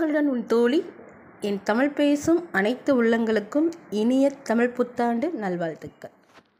வாழ்க உன் தோழி என் தமிழ் பேசும் அனைத்து உள்ளங்களுக்கும் இனிய தமிழ் புத்தாண்டு நல்வாழ்த்துக்கள்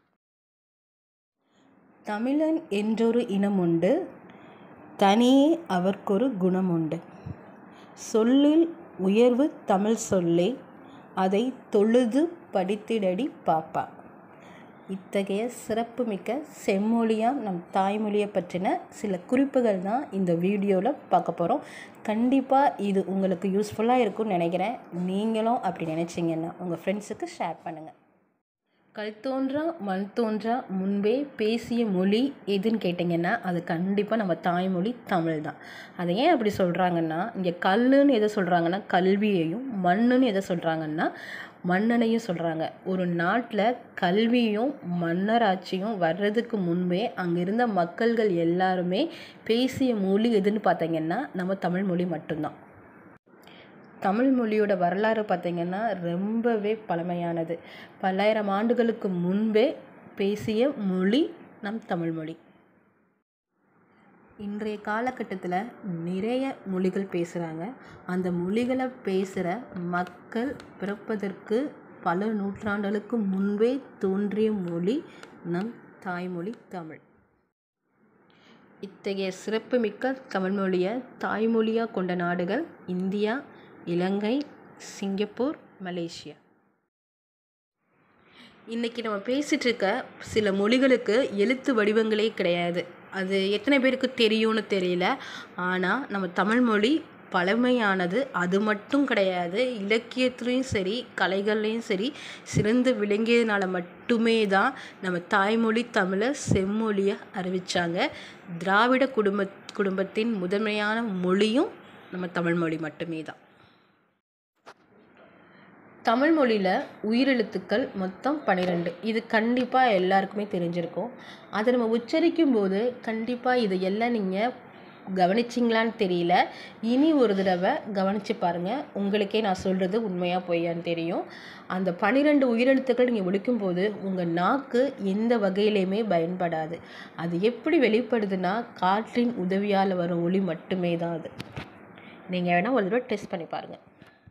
தமிழன் என்றொரு இனம் உண்டு தனியே அவர்க்கொரு குணம் உண்டு சொல்லில் உயர்வு தமிழ் சொல்லே அதை தொழுது படித்திடடி பாப்பா இத்தகைய சிறப்புமிக்க செம்மொழியாம் நம் தாய்மொழியை பற்றின சில குறிப்புகள் தான் இந்த வீடியோவில் பார்க்க போகிறோம் கண்டிப்பாக இது உங்களுக்கு யூஸ்ஃபுல்லாக இருக்கும்னு நினைக்கிறேன் நீங்களும் அப்படி நினச்சிங்கன்னா உங்கள் ஃப்ரெண்ட்ஸுக்கு ஷேர் பண்ணுங்கள் கல் தோன்றா மண் தோன்றா முன்பே பேசிய மொழி எதுன்னு கேட்டிங்கன்னா அது கண்டிப்பாக நம்ம தாய்மொழி தமிழ் தான் அதை ஏன் அப்படி சொல்கிறாங்கன்னா இங்கே கல்லுன்னு எதை சொல்கிறாங்கன்னா கல்வியையும் மண்ணுன்னு எதை சொல்கிறாங்கன்னா மன்னனையும் சொல்கிறாங்க ஒரு நாட்டில் கல்வியும் மன்னராட்சியும் வர்றதுக்கு முன்பே அங்கே இருந்த மக்கள்கள் எல்லாருமே பேசிய மொழி எதுன்னு பார்த்தீங்கன்னா நம்ம தமிழ் மொழி மட்டும்தான் தமிழ் மொழியோட வரலாறு பார்த்திங்கன்னா ரொம்பவே பழமையானது பல்லாயிரம் ஆண்டுகளுக்கு முன்பே பேசிய மொழி நம் தமிழ் மொழி இன்றைய காலகட்டத்தில் நிறைய மொழிகள் பேசுகிறாங்க அந்த மொழிகளை பேசுகிற மக்கள் பிறப்பதற்கு பல நூற்றாண்டுகளுக்கு முன்பே தோன்றிய மொழி நம் தாய்மொழி தமிழ் இத்தகைய சிறப்புமிக்க தமிழ் மொழியை தாய்மொழியாக கொண்ட நாடுகள் இந்தியா இலங்கை சிங்கப்பூர் மலேசியா இன்றைக்கி நம்ம பேசிகிட்டு இருக்க சில மொழிகளுக்கு எழுத்து வடிவங்களே கிடையாது அது எத்தனை பேருக்கு தெரியும்னு தெரியல ஆனால் நம்ம தமிழ் மொழி பழமையானது அது மட்டும் கிடையாது இலக்கியத்துலேயும் சரி கலைகள்லேயும் சரி சிறந்து விளங்கியதுனால மட்டுமே தான் நம்ம தாய்மொழி தமிழை செம்மொழியாக அறிவித்தாங்க திராவிட குடும்ப குடும்பத்தின் முதன்மையான மொழியும் நம்ம தமிழ் மொழி மட்டுமே தான் தமிழ் மொழியில் உயிரெழுத்துக்கள் மொத்தம் பன்னிரெண்டு இது கண்டிப்பாக எல்லாருக்குமே தெரிஞ்சிருக்கும் அதை நம்ம உச்சரிக்கும் போது கண்டிப்பாக இது எல்லாம் நீங்கள் கவனிச்சிங்களான்னு தெரியல இனி ஒரு தடவை கவனித்து பாருங்கள் உங்களுக்கே நான் சொல்கிறது உண்மையாக பொய்யான்னு தெரியும் அந்த பன்னிரெண்டு உயிரெழுத்துக்கள் நீங்கள் ஒழிக்கும்போது உங்கள் நாக்கு எந்த வகையிலையுமே பயன்படாது அது எப்படி வெளிப்படுதுன்னா காற்றின் உதவியால் வரும் ஒளி மட்டுமே தான் அது நீங்கள் வேணால் ஒரு தடவை டெஸ்ட் பண்ணி பாருங்கள்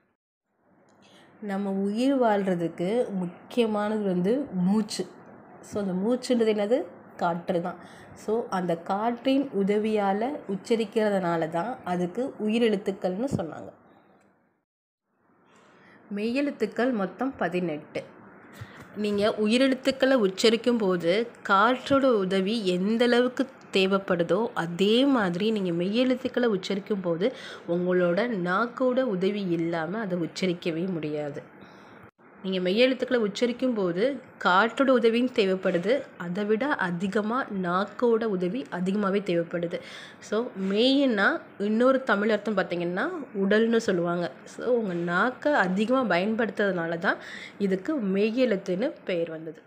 நம்ம உயிர் வாழ்கிறதுக்கு முக்கியமானது வந்து மூச்சு ஸோ அந்த மூச்சுன்றது என்னது காற்று தான் ஸோ அந்த காற்றின் உதவியால் உச்சரிக்கிறதுனால தான் அதுக்கு உயிரெழுத்துக்கள்னு சொன்னாங்க மெய்யெழுத்துக்கள் மொத்தம் பதினெட்டு நீங்கள் உயிரெழுத்துக்களை உச்சரிக்கும் போது காற்றோட உதவி எந்த அளவுக்கு தேவைப்படுதோ அதே மாதிரி நீங்கள் மெய்யெழுத்துக்களை உச்சரிக்கும் போது உங்களோட நாக்கோட உதவி இல்லாமல் அதை உச்சரிக்கவே முடியாது நீங்கள் மெய்யெழுத்துக்களை உச்சரிக்கும் போது காற்றோட உதவியும் தேவைப்படுது அதை விட அதிகமாக நாக்கோட உதவி அதிகமாகவே தேவைப்படுது ஸோ மெய்னா இன்னொரு தமிழ் அர்த்தம் பார்த்திங்கன்னா உடல்னு சொல்லுவாங்க ஸோ உங்கள் நாக்கை அதிகமாக பயன்படுத்துறதுனால தான் இதுக்கு மெய்யெழுத்துன்னு பெயர் வந்தது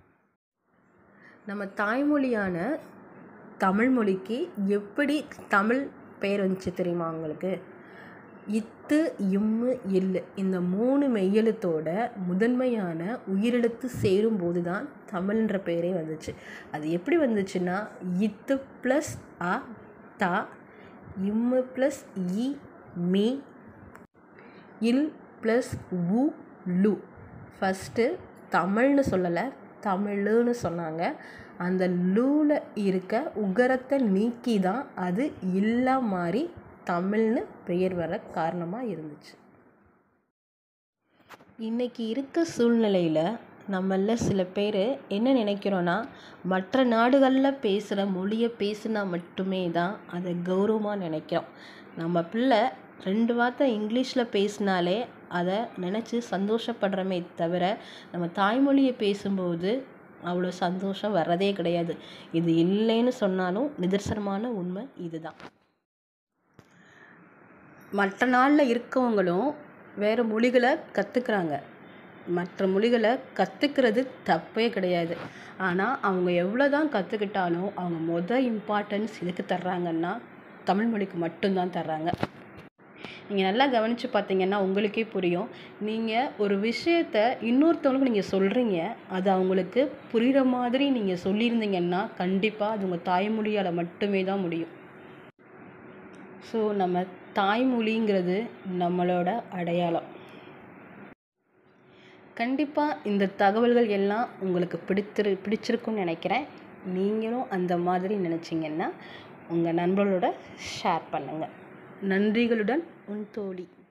நம்ம தாய்மொழியான தமிழ் மொழிக்கு எப்படி தமிழ் பெயர் வந்துச்சு தெரியுமா உங்களுக்கு இத்து இம்மு இல்லு இந்த மூணு மெய்யெழுத்தோட முதன்மையான உயிரெழுத்து சேரும்போது தான் தமிழ்ன்ற பெயரே வந்துச்சு அது எப்படி வந்துச்சுன்னா இத்து ப்ளஸ் அ தா இம்மு ப்ளஸ் இ மீ இல் ப்ளஸ் உ லு ஃபஸ்ட்டு தமிழ்னு சொல்லலை தமிழுன்னு சொன்னாங்க அந்த லூவில் இருக்க உகரத்தை நீக்கி தான் அது இல்லா மாதிரி தமிழ்னு பெயர் வர காரணமாக இருந்துச்சு இன்றைக்கி இருக்க சூழ்நிலையில் நம்மள சில பேர் என்ன நினைக்கிறோன்னா மற்ற நாடுகளில் பேசுகிற மொழியை பேசினா மட்டுமே தான் அதை கௌரவமாக நினைக்கிறோம் நம்ம பிள்ளை ரெண்டு வார்த்தை இங்கிலீஷில் பேசினாலே அதை நினச்சி சந்தோஷப்படுறமே தவிர நம்ம தாய்மொழியை பேசும்போது அவ்வளோ சந்தோஷம் வர்றதே கிடையாது இது இல்லைன்னு சொன்னாலும் நிதர்சனமான உண்மை இதுதான் மற்ற நாளில் இருக்கவங்களும் வேறு மொழிகளை கற்றுக்குறாங்க மற்ற மொழிகளை கற்றுக்கிறது தப்பே கிடையாது ஆனால் அவங்க எவ்வளோ தான் கற்றுக்கிட்டாலும் அவங்க மொதல் இம்பார்ட்டன்ஸ் எதுக்கு தர்றாங்கன்னா தமிழ் மொழிக்கு மட்டும்தான் தர்றாங்க நீங்கள் நல்லா கவனித்து பார்த்தீங்கன்னா உங்களுக்கே புரியும் நீங்கள் ஒரு விஷயத்த இன்னொருத்தவங்களுக்கு நீங்கள் சொல்கிறீங்க அது அவங்களுக்கு புரிகிற மாதிரி நீங்கள் சொல்லியிருந்தீங்கன்னா கண்டிப்பாக அது உங்கள் தாய்மொழியால் மட்டுமே தான் முடியும் ஸோ நம்ம தாய்மொழிங்கிறது நம்மளோட அடையாளம் கண்டிப்பாக இந்த தகவல்கள் எல்லாம் உங்களுக்கு பிடித்திரு பிடிச்சிருக்குன்னு நினைக்கிறேன் நீங்களும் அந்த மாதிரி நினச்சிங்கன்னா உங்கள் நண்பர்களோட ஷேர் பண்ணுங்கள் நன்றிகளுடன் உன் தோழி